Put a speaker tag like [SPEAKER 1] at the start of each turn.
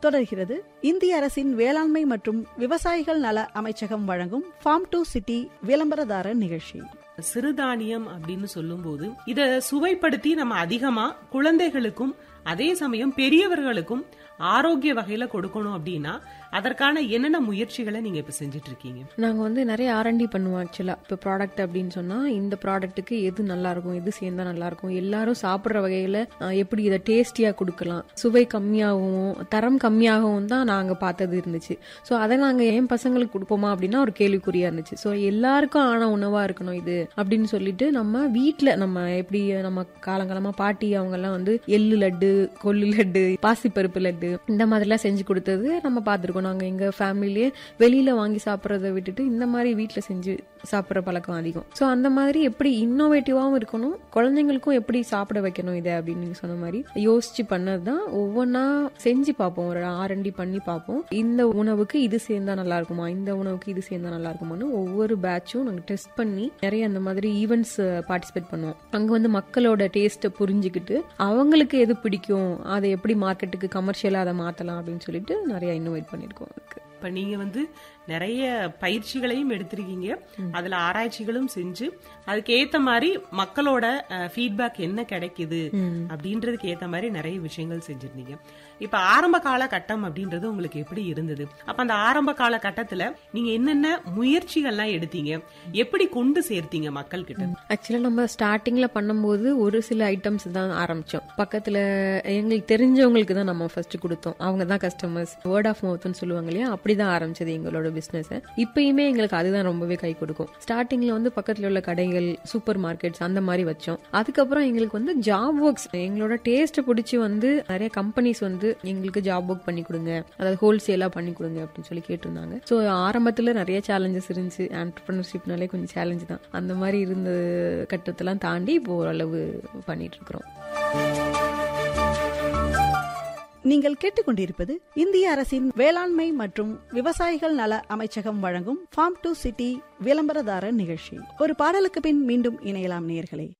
[SPEAKER 1] தொடர்கிறது இந்திய அரசின் வேளாண்மை மற்றும் விவசாயிகள் நல அமைச்சகம் வழங்கும் ஃபார்ம் டு சிட்டி விளம்பரதார நிகழ்ச்சி
[SPEAKER 2] சிறுதானியம் அப்படின்னு சொல்லும்போது இத சுவைப்படுத்தி நம்ம அதிகமா குழந்தைகளுக்கும் அதே சமயம் பெரியவர்களுக்கும் ஆரோக்கிய வகையில கொடுக்கணும் அப்படின்னா அதற்கான என்னென்ன முயற்சிகளை நீங்க இப்ப செஞ்சுட்டு இருக்கீங்க
[SPEAKER 3] நாங்க வந்து நிறைய ஆர்என்டி பண்ணுவோம் ஆக்சுவலா இப்போ ப்ராடக்ட் அப்படின்னு சொன்னா இந்த ப்ராடக்ட்டுக்கு எது நல்லா இருக்கும் எது சேர்ந்தா நல்லா இருக்கும் எல்லாரும் சாப்பிடுற வகையில அஹ், எப்படி இதை டேஸ்டியா கொடுக்கலாம் சுவை கம்மியாகவும் தரம் கம்மியாகவும் தான் நாங்க பார்த்தது இருந்துச்சு ஸோ அதை நாங்க என் பசங்களுக்கு கொடுப்போமா அப்படின்னா ஒரு கேள்விக்குறியா இருந்துச்சு ஸோ எல்லாருக்கும் ஆன உணவா இருக்கணும் இது அப்படின்னு சொல்லிட்டு நம்ம வீட்ல நம்ம எப்படி நம்ம காலங்காலமா பாட்டி அவங்க எல்லாம் வந்து எள்ளு லட்டு கொள்ளு லட்டு பாசிப்பருப்பு லட்டு இந்த மாதிரிலாம் செஞ்சு கொடுத்தது நம்ம பார்த்துருக்கோம் நாங்கள் எங்கள் ஃபேமிலியே வெளியில் வாங்கி சாப்பிட்றத விட்டுட்டு இந்த மாதிரி வீட்டில் செஞ்சு சாப்பிட்ற பழக்கம் அதிகம் ஸோ அந்த மாதிரி எப்படி இன்னோவேட்டிவாகவும் இருக்கணும் குழந்தைங்களுக்கும் எப்படி சாப்பிட வைக்கணும் இதை அப்படின்னு நீங்கள் சொன்ன மாதிரி யோசிச்சு பண்ணது தான் ஒவ்வொன்றா செஞ்சு பார்ப்போம் ஒரு ஆரண்டி பண்ணி பார்ப்போம் இந்த உணவுக்கு இது சேர்ந்தா நல்லா இருக்குமா இந்த உணவுக்கு இது சேர்ந்தா நல்லா இருக்குமான்னு ஒவ்வொரு பேட்சும் நாங்கள் டெஸ்ட் பண்ணி நிறைய அந்த மாதிரி ஈவெண்ட்ஸ் பார்ட்டிசிபேட் பண்ணுவோம் அங்கே வந்து மக்களோட டேஸ்ட்டை புரிஞ்சுக்கிட்டு அவங்களுக்கு எது பிடிக்கும் அதை எப்படி மார்க்கெட்டுக்கு கமர்ஷியலாக அதை மாற்றலாம் அப்படின்னு சொல்லிட்டு நிறைய இன்னோவேட் பண்ணியிருக்கோம் அதுக்கு
[SPEAKER 2] இப்ப நீங்க வந்து நிறைய பயிற்சிகளையும் எடுத்திருக்கீங்க அதுல ஆராய்ச்சிகளும் செஞ்சு அதுக்கு ஏத்த மாதிரி மக்களோட ஃபீட்பேக் என்ன கிடைக்குது அப்படின்றதுக்கு ஏத்த மாதிரி நிறைய விஷயங்கள் செஞ்சிருந்தீங்க இப்ப ஆரம்ப கால கட்டம் அப்படின்றது உங்களுக்கு எப்படி இருந்தது அப்ப அந்த ஆரம்ப கால கட்டத்துல நீங்க என்னென்ன முயற்சிகள்லாம் எடுத்தீங்க எப்படி கொண்டு சேர்த்தீங்க மக்கள் கிட்ட
[SPEAKER 3] ஆக்சுவலாக நம்ம ஸ்டார்டிங்ல பண்ணும்போது ஒரு சில ஐட்டம்ஸ் தான் ஆரம்பிச்சோம் பக்கத்துல எங்களுக்கு தெரிஞ்சவங்களுக்கு தான் நம்ம ஃபர்ஸ்ட் கொடுத்தோம் அவங்க தான் கஸ்டமர்ஸ் வேர்ட் ஆஃப் மவுத்னு சொல்லுவாங்க இல்லையா அப்படிதான் ஆரம்பிச்சது எங்களோட பிசினஸ் இப்பயுமே எங்களுக்கு அதுதான் ரொம்பவே கை கொடுக்கும் ஸ்டார்டிங்ல வந்து பக்கத்துல உள்ள கடைகள் சூப்பர் மார்க்கெட்ஸ் அந்த மாதிரி வச்சோம் அதுக்கப்புறம் எங்களுக்கு வந்து ஜாப் ஒர்க்ஸ் எங்களோட டேஸ்ட் பிடிச்சி வந்து நிறைய கம்பெனிஸ் வந்து எங்களுக்கு ஜாப் ஒர்க் பண்ணி கொடுங்க அதாவது ஹோல்சேலா பண்ணி கொடுங்க அப்படின்னு சொல்லி கேட்டிருந்தாங்க ஸோ ஆரம்பத்துல நிறைய சேலஞ்சஸ் இருந்துச்சு ஆண்டர்பிரினர்ஷிப்னாலே கொஞ்சம் சேலஞ்சு தான் அந்த மாதிரி இருந்த கட்டத்தெல்லாம் தாண்டி இப்போ ஓரளவு பண்ணிட்டு இருக்கிறோம்
[SPEAKER 1] நீங்கள் கேட்டுக்கொண்டிருப்பது இந்திய அரசின் வேளாண்மை மற்றும் விவசாயிகள் நல அமைச்சகம் வழங்கும் ஃபார்ம் டு சிட்டி விளம்பரதார நிகழ்ச்சி ஒரு பாடலுக்கு பின் மீண்டும் இணையலாம் நேர்களே